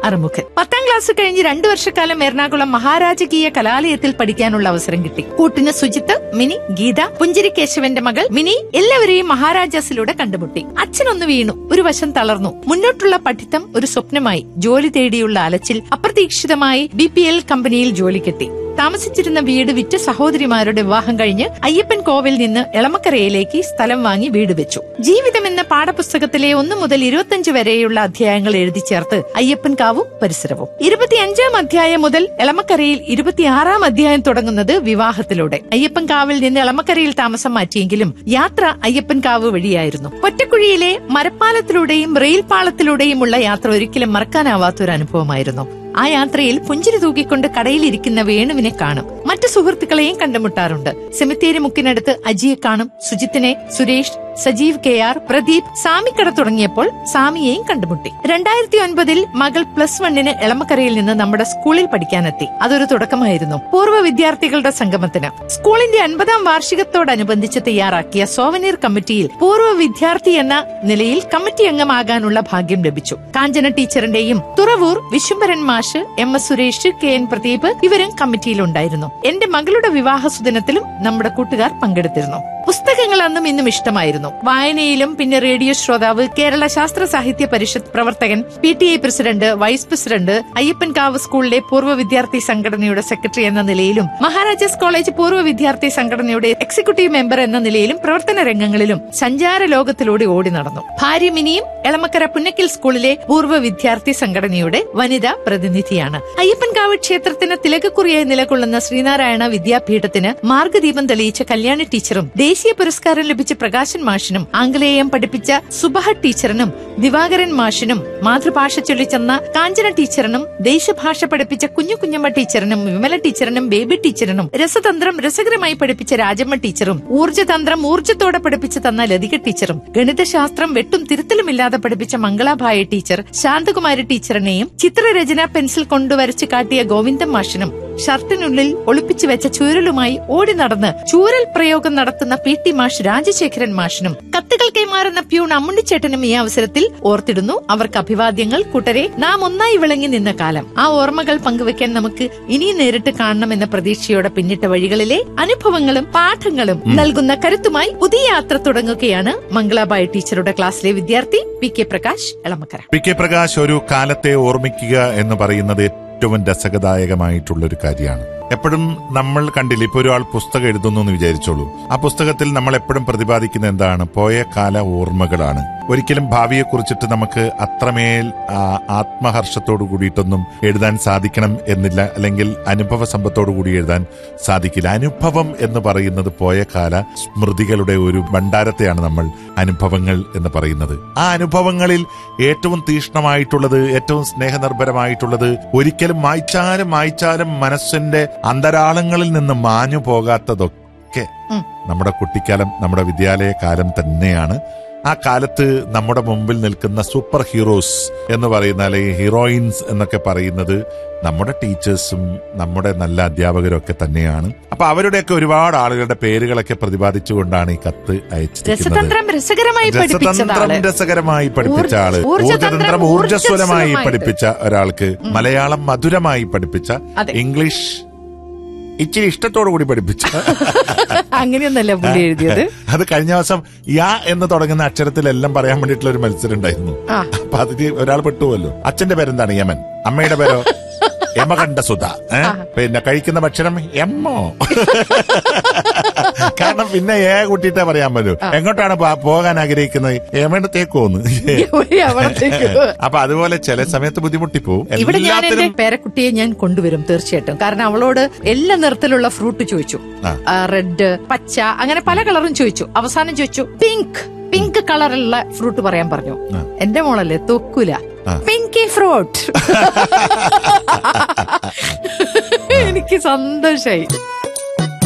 അറുമുഖൻ പത്താം ക്ലാസ് കഴിഞ്ഞ് രണ്ടു വർഷക്കാലം എറണാകുളം മഹാരാജകീയ കലാലയത്തിൽ പഠിക്കാനുള്ള അവസരം കിട്ടി കൂട്ടിന് സുജിത്ത് മിനി ഗീത പുഞ്ചിരി കേശവന്റെ മകൾ മിനി എല്ലാവരെയും മഹാരാജാസിലൂടെ കണ്ടുമുട്ടി അച്ഛനൊന്ന് വീണു ഒരു വശം തളർന്നു മുന്നോട്ടുള്ള പഠിത്തം ഒരു സ്വപ്നമായി ജോലി തേടിയുള്ള അലച്ചിൽ അപ്രതീക്ഷിതമായി ബി പി എൽ കമ്പനിയിൽ ജോലി കിട്ടി താമസിച്ചിരുന്ന വീട് വിറ്റ് സഹോദരിമാരുടെ വിവാഹം കഴിഞ്ഞ് അയ്യപ്പൻ കോവിൽ നിന്ന് എളമക്കരയിലേക്ക് സ്ഥലം വാങ്ങി വീട് വെച്ചു ജീവിതം എന്ന പാഠപുസ്തകത്തിലെ ഒന്ന് മുതൽ ഇരുപത്തിയഞ്ച് വരെയുള്ള അധ്യായങ്ങൾ എഴുതി ചേർത്ത് അയ്യപ്പൻ കാവും പരിസരവും ഇരുപത്തിയഞ്ചാം അധ്യായം മുതൽ എളമക്കരയിൽ ഇരുപത്തിയാറാം അധ്യായം തുടങ്ങുന്നത് വിവാഹത്തിലൂടെ അയ്യപ്പൻ കാവിൽ നിന്ന് എളമക്കരയിൽ താമസം മാറ്റിയെങ്കിലും യാത്ര അയ്യപ്പൻ കാവ് വഴിയായിരുന്നു ഒറ്റക്കുഴിയിലെ മരപ്പാലത്തിലൂടെയും റെയിൽ പാളത്തിലൂടെയുമുള്ള യാത്ര ഒരിക്കലും മറക്കാനാവാത്ത ഒരു അനുഭവമായിരുന്നു ആ യാത്രയിൽ പുഞ്ചിരി തൂക്കിക്കൊണ്ട് കടയിലിരിക്കുന്ന വേണുവിനെ കാണും മറ്റു സുഹൃത്തുക്കളെയും കണ്ടുമുട്ടാറുണ്ട് സെമിത്തേരി മുക്കിനടുത്ത് അജിയെ കാണും സുജിത്തിനെ സുരേഷ് സജീവ് കെ ആർ പ്രദീപ് സാമിക്കട തുടങ്ങിയപ്പോൾ സാമിയെയും കണ്ടുമുട്ടി രണ്ടായിരത്തി ഒൻപതിൽ മകൾ പ്ലസ് വണ്ണിന് എളമക്കരയിൽ നിന്ന് നമ്മുടെ സ്കൂളിൽ പഠിക്കാനെത്തി അതൊരു തുടക്കമായിരുന്നു പൂർവ്വ വിദ്യാർത്ഥികളുടെ സംഗമത്തിന് സ്കൂളിന്റെ അൻപതാം വാർഷികത്തോടനുബന്ധിച്ച് തയ്യാറാക്കിയ സോവനീർ കമ്മിറ്റിയിൽ പൂർവ്വ വിദ്യാർത്ഥി എന്ന നിലയിൽ കമ്മിറ്റി അംഗമാകാനുള്ള ഭാഗ്യം ലഭിച്ചു കാഞ്ചന ടീച്ചറിന്റെയും തുറവൂർ വിശുംഭരൻ മാഷ് M S Suresh K N Pradeep ഇവരും കമ്മിറ്റിയിലുണ്ടായിരുന്നു എന്റെ മകളുടെ വിവാഹ സുദിനത്തിലും നമ്മുടെ കൂട്ടുകാർ പങ്കെടുത്തിരുന്നു പുസ്തകങ്ങൾ അന്നും ഇന്നും ഇഷ്ടമായിരുന്നു വായനയിലും പിന്നെ റേഡിയോ ശ്രോതാവ് കേരള ശാസ്ത്ര സാഹിത്യ പരിഷത്ത് പ്രവർത്തകൻ P T A president vice president Ayyappankavu സ്കൂളിലെ പൂർവ്വ വിദ്യാർത്ഥി സംഘടനയുടെ സെക്രട്ടറി എന്ന നിലയിലും മഹാരാജാസ് കോളേജ് പൂർവ്വ വിദ്യാർത്ഥി സംഘടനയുടെ എക്സിക്യൂട്ടീവ് മെമ്പർ എന്ന നിലയിലും പ്രവർത്തന രംഗങ്ങളിലും സഞ്ചാര ലോകത്തിലൂടെ ഓടി നടന്നു ഭാര്യ മിനിയും എളമക്കര പുന്നക്കിൽ സ്കൂളിലെ പൂർവ്വ വിദ്യാർത്ഥി സംഘടനയുടെ വനിതാ പ്രതിനിധിയാണ് അയ്യപ്പൻകാവ് ക്ഷേത്രത്തിന് തിലകക്കുറിയായി നിലകൊള്ളുന്ന ശ്രീനാരായണ വിദ്യാപീഠത്തിന് മാർഗദീപം തെളിയിച്ച കല്യാണി ടീച്ചറും ദേശീയ പുരസ്കാരം ലഭിച്ച പ്രകാശൻ മാഷിനും ആംഗലേയം പഠിപ്പിച്ച സുബഹ ടീച്ചറിനും ദിവാകരൻ മാഷിനും മാതൃഭാഷ ചൊല്ലിച്ചെന്ന കാഞ്ചന ടീച്ചറിനും ദേശഭാഷ പഠിപ്പിച്ച കുഞ്ഞു കുഞ്ഞമ്മ ടീച്ചറിനും വിമല ടീച്ചറിനും ബേബി ടീച്ചറിനും രസതന്ത്രം രസകരമായി പഠിപ്പിച്ച രാജമ്മ ടീച്ചറും ഊർജ്ജതന്ത്രം ഊർജ്ജത്തോടെ പഠിപ്പിച്ചു തന്ന ലതിക ടീച്ചറും ഗണിതശാസ്ത്രം വെട്ടും തിരുത്തലുമില്ലാതെ പഠിപ്പിച്ച മംഗളാഭായ ടീച്ചർ ശാന്തകുമാരി ടീച്ചറിനെയും ചിത്രരചന പെൻസിൽ കൊണ്ടുവരച്ച് കാട്ടിയ ഗോവിന്ദൻ മാഷിനും ഷർട്ടിനുള്ളിൽ ഒളിപ്പിച്ചു വെച്ച ചൂരലുമായി ഓടി നടന്ന് ചൂരൽ പ്രയോഗം നടത്തുന്ന പി ടി മാഷ് രാജശേഖരൻ മാഷിനും കത്തുകൾ കൈമാറുന്ന പ്യൂൺ അമ്മുണ്ടിച്ചേട്ടനും ഈ അവസരത്തിൽ ഓർത്തിടുന്നു അവർക്ക് അഭിവാദ്യങ്ങൾ കൂട്ടരെ നാം ഒന്നായി വിളങ്ങി നിന്ന കാലം ആ ഓർമ്മകൾ പങ്കുവെക്കാൻ നമുക്ക് ഇനിയും നേരിട്ട് കാണണമെന്ന പ്രതീക്ഷയോടെ പിന്നിട്ട വഴികളിലെ അനുഭവങ്ങളും പാഠങ്ങളും നൽകുന്ന കരുത്തുമായി പുതിയ യാത്ര തുടങ്ങുകയാണ് മംഗളാബായി ടീച്ചറുടെ ക്ലാസ്സിലെ വിദ്യാർത്ഥി P K Prakash Elamakkara P K Prakash ഒരു കാലത്തെ ഓർമ്മിക്കുക എന്ന് പറയുന്നത് ഏറ്റവും രസകദായകമായിട്ടുള്ള ഒരു കാര്യമാണ് എപ്പോഴും നമ്മൾ കണ്ടില്ല ഇപ്പൊ ഒരാൾ പുസ്തകം എഴുതുന്നു എന്ന് വിചാരിച്ചോളൂ ആ പുസ്തകത്തിൽ നമ്മൾ എപ്പോഴും പ്രതിപാദിക്കുന്ന എന്താണ് പോയ കാല ഓർമ്മകളാണ് ഒരിക്കലും ഭാവിയെ കുറിച്ചിട്ട് നമുക്ക് അത്രമേൽ ആ, ആത്മഹർഷത്തോടു കൂടിയിട്ടൊന്നും എഴുതാൻ സാധിക്കണം എന്നില്ല അല്ലെങ്കിൽ അനുഭവ സമ്പത്തോടു കൂടി എഴുതാൻ സാധിക്കില്ല അനുഭവം എന്ന് പറയുന്നത് പോയ കാല സ്മൃതികളുടെ ഒരു ഭണ്ഡാരത്തെയാണ് നമ്മൾ അനുഭവങ്ങൾ എന്ന് പറയുന്നത് ആ അനുഭവങ്ങളിൽ ഏറ്റവും തീഷ്ണമായിട്ടുള്ളത് ഏറ്റവും സ്നേഹനിർഭരമായിട്ടുള്ളത് ഒരിക്കലും മായ്ച്ചാലും മായ്ച്ചാലും മനസ്സിന്റെ അന്തരാളങ്ങളിൽ നിന്ന് മാഞ്ഞു പോകാത്തതൊക്കെ ഉം. നമ്മുടെ കുട്ടിക്കാലം നമ്മുടെ വിദ്യാലയ കാലം തന്നെയാണ് ആ കാലത്ത് നമ്മുടെ മുമ്പിൽ നിൽക്കുന്ന സൂപ്പർ ഹീറോസ് എന്ന് പറയുന്ന അല്ലെങ്കിൽ ഹീറോയിൻസ് എന്നൊക്കെ പറയുന്നത് നമ്മുടെ ടീച്ചേഴ്സും നമ്മുടെ നല്ല അധ്യാപകരും ഒക്കെ തന്നെയാണ് അപ്പൊ അവരുടെയൊക്കെ ഒരുപാട് ആളുകളുടെ പേരുകളൊക്കെ പ്രതിപാദിച്ചുകൊണ്ടാണ് ഈ കത്ത് അയച്ചിരിക്കുന്നത് രസതന്ത്രം രസകരമായി പഠിപ്പിച്ചതാണ് രസതന്ത്രം രസകരമായി പഠിപ്പിച്ച ആള് ഊർജ്ജതന്ത്രം ഊർജ്ജതന്ത്രം ഊർജ്ജസ്വലമായി ഊർജ്ജസ്വലമായിട്ട്. പഠിപ്പിച്ച ഒരാൾക്ക് മലയാളം മധുരമായി പഠിപ്പിച്ച അതെ. ഇംഗ്ലീഷ് ഇച്ചിരി ഇഷ്ടത്തോടു കൂടി പഠിപ്പിച്ച അങ്ങനെയൊന്നല്ല പുള്ളി എഴുതിയത് അത് കഴിഞ്ഞ ദിവസം യാ എന്ന് തുടങ്ങുന്ന അക്ഷരത്തിലെല്ലാം പറയാൻ വേണ്ടിയിട്ടുള്ള ഒരു മത്സരം ഉണ്ടായിരുന്നു ആ. അപ്പൊ അതിൽ ഒരാൾ പെട്ടുപോലോ അച്ഛന്റെ പേരെന്താണ് യമൻ അമ്മയുടെ പേരോ യമകണ്ഠ സുധ ഏ? പിന്നെ കഴിക്കുന്ന ഭക്ഷണം എമ്മോ കാരണം പിന്നെ ഏ കൂട്ടിയിട്ടേ പറയാൻ പറ്റൂ എങ്ങോട്ടാണ് പോ- പോകാൻ ആഗ്രഹിക്കുന്നത് യമണ്ടത്തേക്കോന്ന് അവിടത്തേക്ക് അപ്പൊ അതുപോലെ ചില സമയത്ത് ബുദ്ധിമുട്ടിപ്പോവും ഇവിടെ ഞാൻ എന്റെ എല്ലാത്തിനും പേരക്കുട്ടിയെ ഞാൻ കൊണ്ടുവരും തീർച്ചയായിട്ടും കാരണം അവളോട് എല്ലാ നിറത്തിലുള്ള ഫ്രൂട്ട് ചോദിച്ചു ആ. റെഡ് പച്ച അങ്ങനെ പല കളറും ചോദിച്ചു അവസാനം ചോദിച്ചു പിങ്ക് പിങ്ക് കളറുള്ള ഫ്രൂട്ട് പറയാൻ പറഞ്ഞു എന്റെ മോളല്ലേ തൊക്കൂല ആ. പിങ്കി ഫ്രൂട്ട് എനിക്ക് സന്തോഷായി